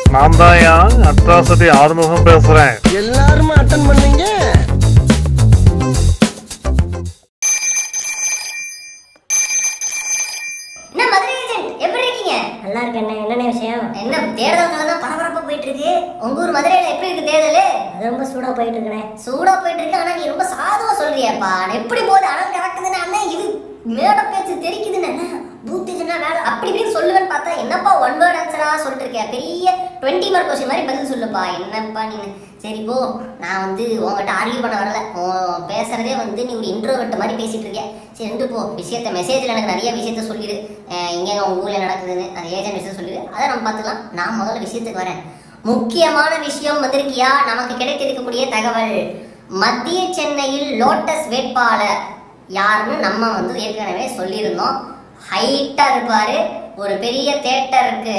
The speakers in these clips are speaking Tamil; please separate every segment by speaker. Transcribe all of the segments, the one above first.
Speaker 1: நான் தான் அட்ராசிட்டி ஆறுமுகம் பேசுறேன்
Speaker 2: எல்லாருமே அட்டன் பண்ணீங்க
Speaker 3: என்ன மதுரை ஏஜென்ட் எப்படி இருக்கீங்க
Speaker 4: நல்லா இருக்கேண்ணே என்னண்ணே விஷயம்
Speaker 3: என்ன தேர்தல் தான் பரபரப்பா போயிட்டு இருக்கு உங்க ஊர் மதுரையில எப்படி இருக்கு தேர்தல்
Speaker 4: அது ரொம்ப சூடா போயிட்டு இருக்கண்ணே
Speaker 3: சூடா போயிட்டு இருக்கு ஆனா நீ ரொம்ப சாதுவா சொல்றியப்பா எப்படி போகுது அனல் கறக்குதுன்னு அண்ணா இது மேட பேச்சு தெரிக்குதுன்னு என்ன பூத்திச்சுன்னா வேலை அப்படி இப்படின்னு சொல்லுவேன்னு பார்த்தா என்னப்பா ஒன் வேர்ட் ஆன்சரா சொல்லிட்டு இருக்கேன் பெரிய டுவெண்ட்டி மார்க் கொஸ்டின் மாதிரி பதில் சொல்லுப்பா என்னப்பா நீ சரி போ நான் வந்து உங்ககிட்ட ஆர்கியூ பண்ண வரல உன் பேசுறதே வந்து நீ ஒரு இன்ட்ரோவர்ட் மாதிரி பேசிட்டு இருக்க சரி ரெண்டு போ விஷயத்த மெசேஜ்ல எனக்கு நிறைய விஷயத்த சொல்லிடு அஹ் எங்க உங்க ஊர்ல நடக்குதுன்னு அது ஏஜென்ட் விஷயம் சொல்லிடு அதை நம்ம பார்த்துக்கலாம் நான் முதல்ல விஷயத்துக்கு வரேன் முக்கியமான விஷயம் வந்திருக்கியா நமக்கு கிடைத்திருக்கக்கூடிய தகவல் மத்திய சென்னையில் லோட்டஸ் வேட்பாளர் யாருன்னு நம்ம வந்து ஏற்கனவே சொல்லியிருந்தோம் ஹைட்டா இருப்பாரு ஒரு பெரிய தேட்டருக்கு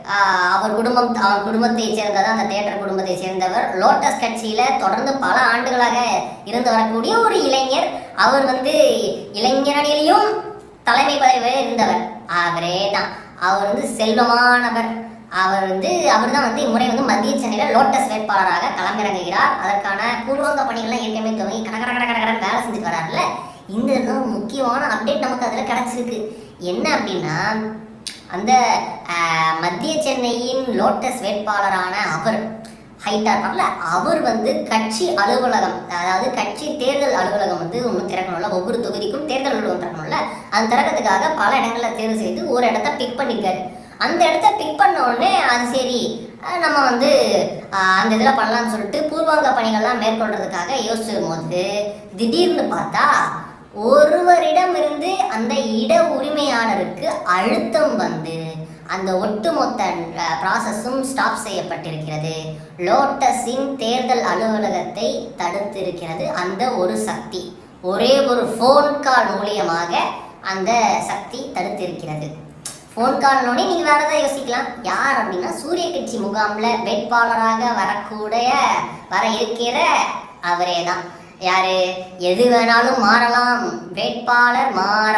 Speaker 3: அவர் குடும்பம் அவர் குடும்பத்தை சேர்ந்ததான் அந்த தேட்டர் குடும்பத்தை சேர்ந்தவர் லோட்டஸ் கட்சியில தொடர்ந்து பல ஆண்டுகளாக இருந்து வரக்கூடிய ஒரு இளைஞர் அவர் வந்து இளைஞரணியிலையும் தலைமை பதவியில் இருந்தவர் அவரே தான் அவர் வந்து செல்வமானவர் அவர் வந்து அவர் தான் வந்து இம்முறை வந்து மத்திய சென்னையில் லோட்டஸ் வேட்பாளராக களமிறங்குகிறார் அதற்கான பூர்வாங்க பணிகள்லாம் ஏற்கனவே துவங்கி கட கட கட கட கடன்னு வேலை செஞ்சுட்டு வராருல்ல இந்த இதுதான் முக்கியமான அப்டேட் நமக்கு அதில் கிடைச்சிருக்கு என்ன அப்படின்னா அந்த ஆஹ், மத்திய சென்னையின் லோட்டஸ் வேட்பாளரான அவர் ஹைட்டா இருப்பார்ல அவர் வந்து கட்சி அலுவலகம் அதாவது கட்சி தேர்தல் அலுவலகம் வந்து ஒன்று திறக்கணும்ல ஒவ்வொரு தொகுதிக்கும் தேர்தல் அலுவலகம் திறக்கணும்ல அது திறக்கிறதுக்காக பல இடங்களில் தேர்வு செய்து ஒரு இடத்த பிக் பண்ணிருக்காரு அந்த இடத்த பிக் பண்ண உடனே அது சரி அஹ் நம்ம வந்து அஹ், அந்த இதில் பண்ணலாம்னு சொல்லிட்டு பூர்வாங்க பணிகள்லாம் மேற்கொள்றதுக்காக யோசிச்சும் போது திடீர்னு பார்த்தா ஒருவரிடமிருந்து அந்த இட உரிமையாளருக்கு அழுத்தம் வந்து அந்த ஒட்டுமொத்த ப்ராசஸும் ஸ்டாப் செய்யப்பட்டிருக்கிறது லோட்டஸின் தேர்தல் அலுவலகத்தை தடுத்திருக்கிறது அந்த ஒரு சக்தி ஒரே ஒரு ஃபோன் கால் மூலியமாக அந்த சக்தி தடுத்திருக்கிறது ஃபோன் கால்னோடனே நீங்க வேற ஏதாவது யோசிக்கலாம் யார் அப்படின்னா சூரிய கட்சி முகாம்ல வேட்பாளராக வரக்கூடிய வர இருக்கிற அவரே தான் யாரு எது வேணாலும் மாறலாம் வேட்பாளர்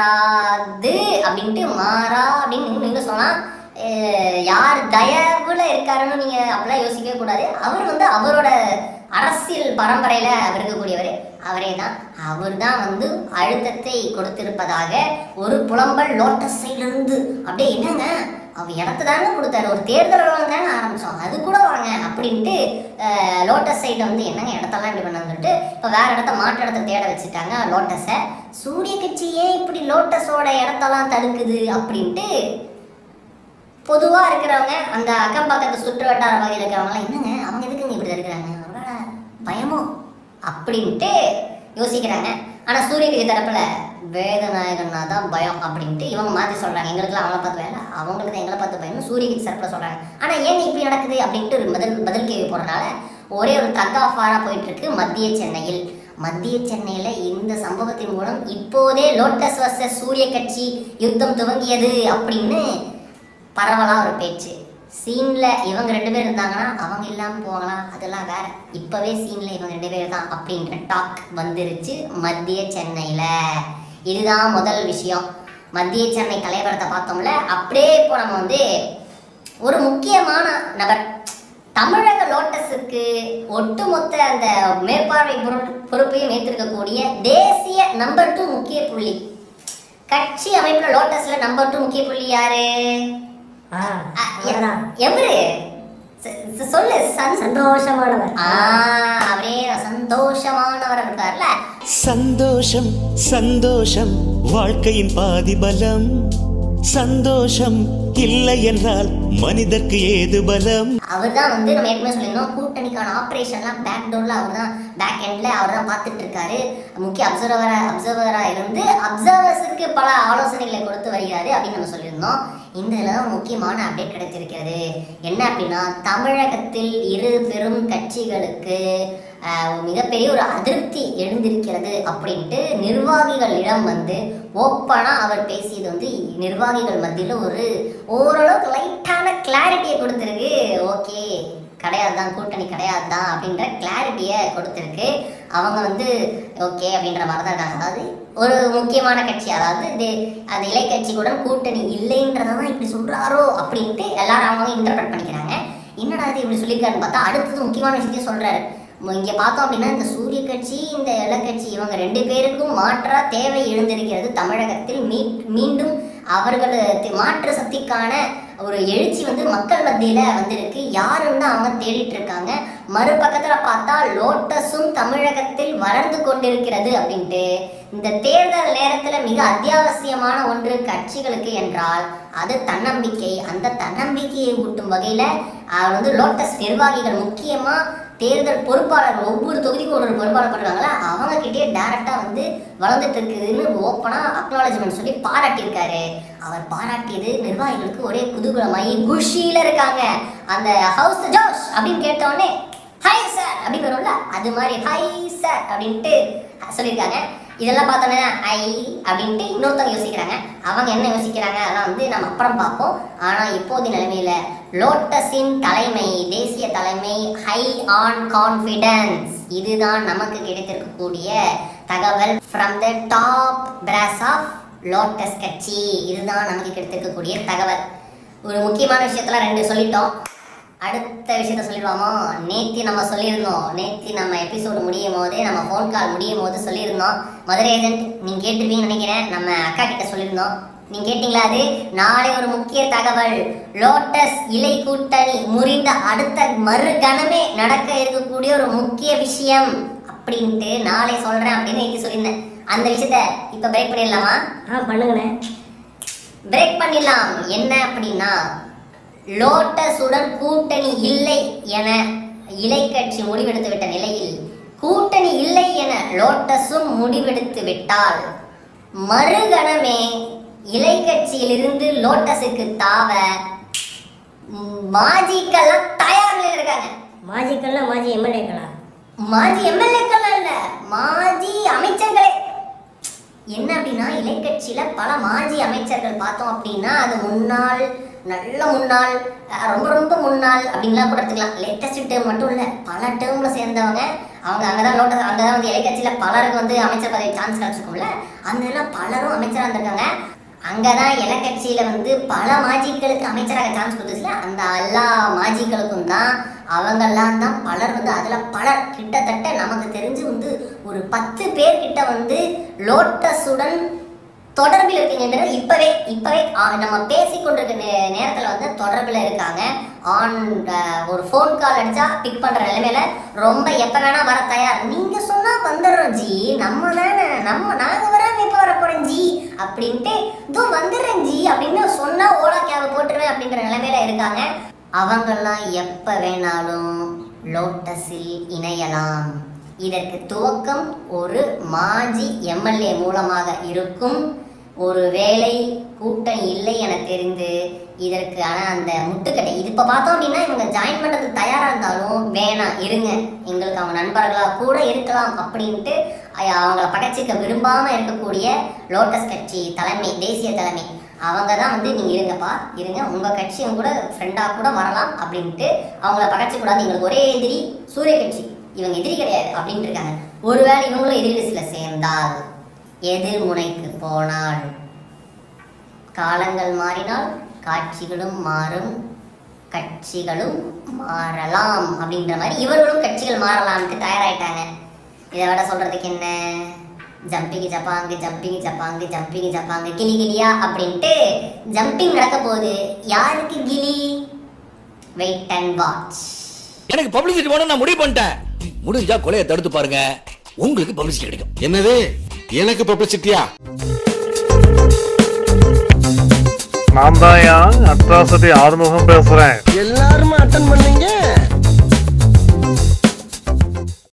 Speaker 3: மாறாது அப்படின்ட்டு மாறா அப்படின்னு நீங்க சொல்லலாம் அஹ் யார் தயவுல இருக்காருன்னு நீங்க அப்படிலாம் யோசிக்கவே கூடாது அவர் வந்து அவரோட அரசியல் பரம்பரையில அவர் இருக்கக்கூடியவர் அவரே தான் அவர் தான் வந்து அழுத்தத்தை கொடுத்திருப்பதாக ஒரு புலம்பல் லோட்டஸ் சைடுல இருந்து அப்படியே என்னங்க அவர் இடத்த தாங்க கொடுத்தாரு ஒரு தேர்தல் அலுவலகம் தாங்க ஆரம்பிச்சோம் அது கூட வாங்க அப்படின்ட்டு அஹ், லோட்டஸ் சைடில் வந்து என்னங்க இடத்தெல்லாம் இப்படி பண்ணாங்கன்னு சொல்லிட்டு இப்போ வேற இடத்த மாற்று இடத்த தேட வச்சுட்டாங்க லோட்டஸை சூரிய கட்சி ஏன் இப்படி லோட்டஸோட இடத்தெல்லாம் தடுக்குது அப்படின்ட்டு பொதுவாக இருக்கிறவங்க அந்த அக்கம் பக்கத்து சுற்று வட்டார பகுதியில் இருக்கிறவங்களாம் என்னங்க அவங்க எதுக்குங்க இப்படி இருக்கிறாங்க ஒருவேளை பயமோ அப்படின்ட்டு யோசிக்கிறாங்க ஆனால் சூரிய கட்சி தரப்பில் வேதநாயகன்னா தான் பயம் அப்படின்ட்டு இவங்க மாற்றி சொல்கிறாங்க எங்களுக்குலாம் அவங்கள பார்த்து வேலை அவங்களுக்கு தான் எங்களை பார்த்து பயம்னு சூரிய கட்சி தரப்பில் சொல்கிறாங்க ஆனால் ஏன் இப்படி நடக்குது அப்படின்ட்டு ஒரு பதில் பதில் கேள்வி போடுறதுனால ஒரே ஒரு தக் ஆஃபாராக போயிட்டு இருக்கு மத்திய சென்னையில் மத்திய சென்னையில் இந்த சம்பவத்தின் மூலம் இப்போதே லோட்டஸ் வர்சஸ் சூரிய கட்சி யுத்தம் துவங்கியது அப்படின்னு பரவலா ஒரு பேச்சு சீன்ல இவங்க ரெண்டு பேர் இருந்தாங்கன்னா அவங்க இல்லாம போகலாம் அதெல்லாம் வேற இப்பவே சீன்ல இவங்க ரெண்டு பேர் தான் அப்படின்ற டாக் வந்துருச்சு மத்திய சென்னையில இதுதான் முதல் விஷயம் மத்திய சென்னை கலைவரத்தை பார்த்தோம்ல அப்படியே இப்போ நம்ம வந்து ஒரு முக்கியமான நபர் தமிழக லோட்டஸுக்கு ஒட்டுமொத்த அந்த மேற்பார்வை பொரு- பொறுப்பையும் ஏற்றிருக்கக்கூடிய தேசிய நம்பர் டூ முக்கிய புள்ளி கட்சி அமைப்புல லோட்டஸ்ல நம்பர் டூ முக்கிய புள்ளி யாரு
Speaker 4: ஆ
Speaker 3: அ, எ-
Speaker 4: அவர்தான்.
Speaker 3: எவரு ச- ச- சொல்லு சன்
Speaker 4: சந்தோஷமானவர்
Speaker 3: ஆ அவரே சந்தோஷமானவர் இருக்கார்ல
Speaker 5: சந்தோஷம் சந்தோஷம் வாழ்க்கையின் பாதி பலம் சந்தோஷம் இல்லை என்றால் மனிதர்க்கு ஏது பலம்
Speaker 3: அவர் தான் வந்து நம்ம ஏற்கனவே சொல்லியிருந்தோம் கூட்டணிக்கான ஆப்ரேஷன்லாம் பேக் டோர்ல அவர் தான் பேக் எண்ட்ல அவர் தான் பார்த்துட்டு இருக்காரு முக்கிய அப்சர்வரா அப்சர்வரா இருந்து அப்சர்வர்ஸுக்கு பல ஆலோசனைகளை கொடுத்து வருகிறாரு அப்படின்னு நம்ம சொல்லியிருந்தோம் இந்த இதில் தான் முக்கியமான அப்டேட் கிடைத்திருக்கிறது என்ன அப்படின்னா தமிழகத்தில் இரு பெரும் கட்சிகளுக்கு ஆஹ், ஒரு மிகப்பெரிய ஒரு அதிருப்தி எழுந்திருக்கிறது அப்படின்ட்டு நிர்வாகிகளிடம் வந்து ஓப்பனாக அவர் பேசியது வந்து நிர்வாகிகள் மத்தியில் ஒரு ஓரளவுக்கு லைட்டான கிளாரிட்டியை கொடுத்துருக்கு ஓகே கிடையாது தான் கூட்டணி கிடையாது தான் அப்படின்ற கிளாரிட்டியை கொடுத்துருக்கு அவங்க வந்து ஓகே அப்படின்ற மாதிரி தான் இருக்காங்க அதாவது ஒரு முக்கியமான கட்சி அதாவது இது அந்த இலை கட்சி கூட கூட்டணி இல்லைன்றதை தான் இப்படி சொல்றாரோ அப்படின்ட்டு எல்லாரும் அவங்க இன்டர்பிரட் பண்ணிக்கிறாங்க என்னடா இது இப்படி சொல்லியிருக்காருன்னு பார்த்தா அடுத்தது முக்கியமான விஷயத்தையும் சொல்றாரு ம- இங்க பார்த்தோம் அப்படின்னா இந்த சூரிய கட்சி இந்த இலக்கட்சி இவங்க ரெண்டு பேருக்கும் மாற்றா தேவை எழுந்திருக்கிறது தமிழகத்தில் மீ- மீண்டும் அவர்கள் தி- மாற்று சக்திக்கான ஒரு எழுச்சி வந்து மக்கள் மத்தியில வந்திருக்கு யாருன்னு அவங்க தேடிட்டு இருக்காங்க மறுபக்கத்துல பார்த்தா லோட்டஸும் தமிழகத்தில் வளர்ந்து கொண்டிருக்கிறது அப்படின்ட்டு இந்த தேர்தல் நேரத்துல மிக அத்தியாவசியமான ஒன்று கட்சிகளுக்கு என்றால் அது தன்னம்பிக்கை அந்த தன்னம்பிக்கையை ஊட்டும் வகையில அஹ், வந்து லோட்டஸ் நிர்வாகிகள் முக்கியமா தேர்தல் பொறுப்பாளர் ஒவ்வொரு தொகுதிக்கும் ஒரு ஒரு பொறுப்பாளர் பண்ணுறாங்களா அவங்க கிட்டே டைரக்டா வந்து வளர்ந்துட்டு இருக்குதுன்னு ஓப்பனா அக்னாலஜ்மெண்ட் சொல்லி பாராட்டியிருக்காரு அவர் பாராட்டியது நிர்வாகிகளுக்கு ஒரே குதூகலமாகி குஷியில இருக்காங்க அந்த ஹவுஸ் ஜோஷ் அப்படின்னு கேட்ட உடனே ஹை சார் அப்படின்னு வரும்ல அது மாதிரி ஹை சார் அப்படின்ட்டு சொல்லியிருக்காங்க இதெல்லாம் பார்த்தோன்னே ஐ அப்படின்ட்டு இன்னொருத்தவங்க யோசிக்கிறாங்க அவங்க என்ன யோசிக்கிறாங்க அதெல்லாம் வந்து நம்ம அப்புறம் பார்ப்போம் ஆனால் இப்போதைய நிலைமையில லோட்டஸின் தலைமை தேசிய தலைமை ஹை ஆன் கான்ஃபிடன்ஸ் இதுதான் நமக்கு கிடைத்திருக்கக்கூடிய தகவல் from the top brass of lotus கட்சி இதுதான் நமக்கு கிடைத்திருக்கக்கூடிய தகவல் ஒரு முக்கியமான விஷயத்துல ரெண்டு சொல்லிட்டோம் அடுத்த விஷயத்த சொல்லிடுவாமோ நேத்தி நம்ம சொல்லியிருந்தோம் நேத்தி நம்ம எபிசோடு முடியும் போது நம்ம ஃபோன் கால் முடியும் போது சொல்லியிருந்தோம் மதுரை ஏஜென்ட் நீங்க கேட்டிருப்பீங்கன்னு நினைக்கிறேன் நம்ம அக்கா கிட்ட சொல்லியிருந்தோம் நீங்க கேட்டீங்களா அது நாளை ஒரு முக்கிய தகவல் லோட்டஸ் இலை கூட்டணி முறிந்த அடுத்த மறு கணமே நடக்க இருக்கக்கூடிய ஒரு முக்கிய விஷயம் அப்படின்ட்டு நாளை சொல்றேன் அப்படின்னு நேத்தி சொல்லியிருந்தேன் அந்த விஷயத்த இப்ப பிரேக் பண்ணிடலாமா
Speaker 4: ஆ பண்ணுங்கண்ணே
Speaker 3: பிரேக் பண்ணிடலாம் என்ன அப்படின்னா லோட்டஸுடன் கூட்டணி இல்லை என இலைக்கட்சி முடிவெடுத்து விட்ட நிலையில் கூட்டணி இல்லை என லோட்டஸும் முடிவெடுத்து விட்டால் மறுகணமே இலைக்கட்சியிலிருந்து லோட்டஸுக்கு தாவ ம், மாஜிக்கெல்லாம் தயார் நிலையில் இருக்காங்க
Speaker 4: மாஜிக்கல்லாம் மாஜி எம்எல்ஏக்களா
Speaker 3: மாஜி எம்எல்ஏக்கள் இல்ல மாஜி அமைச்சர்களே என்ன அப்படின்னா இலைக்கட்சியில பல மாஜி அமைச்சர்கள் பார்த்தோம் அப்படின்னா அது முன்னாள் நல்ல முன்னாள் அஹ் ரொம்ப ரொம்ப முன்னாள் அப்படின்லாம் கூட எடுத்துக்கலாம் லேட்டஸ்ட் டேர்ம் மட்டும் இல்ல பல டேர்ம்ல சேர்ந்தவங்க அவங்க அங்கதான் லோட்டஸ் அங்கதான் வந்து இலைக்கட்சியில பலருக்கு வந்து அமைச்சர் பதவி சான்ஸ் கிடைச்சிருக்கும்ல அந்த இதெல்லாம் பலரும் அமைச்சரா இருந்திருக்காங்க அங்கதான் இலக்கட்சியில வந்து பல மாஜிக்களுக்கு அமைச்சராக சான்ஸ் கொடுத்துச்சுல அந்த எல்லா மாஜிக்களுக்கும் தான் அவங்கெல்லாம் தான் பலர் வந்து அதுல பலர் கிட்டத்தட்ட நமக்கு தெரிஞ்சு வந்து ஒரு பத்து பேர் கிட்ட வந்து லோட்டஸுடன் தொடர்பில் இருக்கீங்கன்றது இப்பவே இப்பவே ஆ, நம்ம பேசி கொண்டிருக்க நே- நேரத்துல வந்து தொடர்புல இருக்காங்க ஆன் ஒரு ஃபோன் கால் அடிச்சா பிக் பண்ற நிலைமையில ரொம்ப எப்ப வேணா வர தயார் நீங்க சொன்னா வந்துடுறோம் ஜி நம்ம தானே நம்ம நாங்க வராம எப்ப வர போறோம் ஜி அப்படின்ட்டு இதோ வந்துடுறேன் ஜி அப்படின்னு சொன்னா ஓலா கேப் போட்டுருவேன் அப்படின்ற நிலைமையில இருக்காங்க அவங்கெல்லாம் எப்ப வேணாலும் லோட்டஸில் இணையலாம் இதற்கு துவக்கம் ஒரு மாஜி எம்எல்ஏ மூலமாக இருக்கும் ஒருவேளை கூட்டணி இல்லை என தெரிந்து இதற்கான அந்த முட்டுக்கட்டை இது இப்போ பார்த்தோம் அப்படின்னா இவங்க ஜாயின் பண்ணுறதுக்கு தயாராக இருந்தாலும் வேணாம் இருங்க எங்களுக்கு அவங்க நண்பர்களாக கூட இருக்கலாம் அப்படின்ட்டு அ- அவங்கள பகச்சிக்க விரும்பாம இருக்கக்கூடிய லோட்டஸ் கட்சி தலைமை தேசிய தலைமை அவங்க தான் வந்து நீங்க இருங்கப்பா இருங்க உங்க கட்சியும் கூட ஃப்ரெண்டா கூட வரலாம் அப்படின்ட்டு அவங்கள பகச்சிக்க கூடாது எங்களுக்கு ஒரே எதிரி சூரிய கட்சி இவங்க எதிரி கிடையாது அப்படின்ட்டு இருக்காங்க ஒருவேளை இவங்களும் எதிரி லிஸ்ட்ல சேர்ந்தால் எதிர்முனைக்கு போனால் காலங்கள் மாறினால் காட்சிகளும் மாறும் கட்சிகளும் மாறலாம் அப்படின்ற மாதிரி இவர்களும் கட்சிகள் மாறலாம்னு தயாராயிட்டாங்க இதை விட சொல்றதுக்கு என்ன ஜம்பிங் ஜப்பாங்கு ஜம்பிங் ஜப்பாங்கு ஜம்பிங் ஜப்பாங்கு கிளி கிளியா அப்படின்ட்டு ஜம்பிங் நடக்க போகுது யாருக்கு கிளி வெயிட் அண்ட் வாட்ச்
Speaker 6: எனக்கு பப்ளிசிட்டி வேணும் நான் முடிவு பண்ணிட்டேன் முடிஞ்சா கொலையை தடுத்து பாருங்க உங்களுக்கு பப்ளிசிட்டி கிடைக்கும்
Speaker 7: என்னது எனக்கு பப்ளிசிட்டியா
Speaker 1: நான் தான் அட்ராசிட்டி ஆறுமுகம் பேசுறேன்
Speaker 2: எல்லாருமே அட்டன் பண்ணீங்க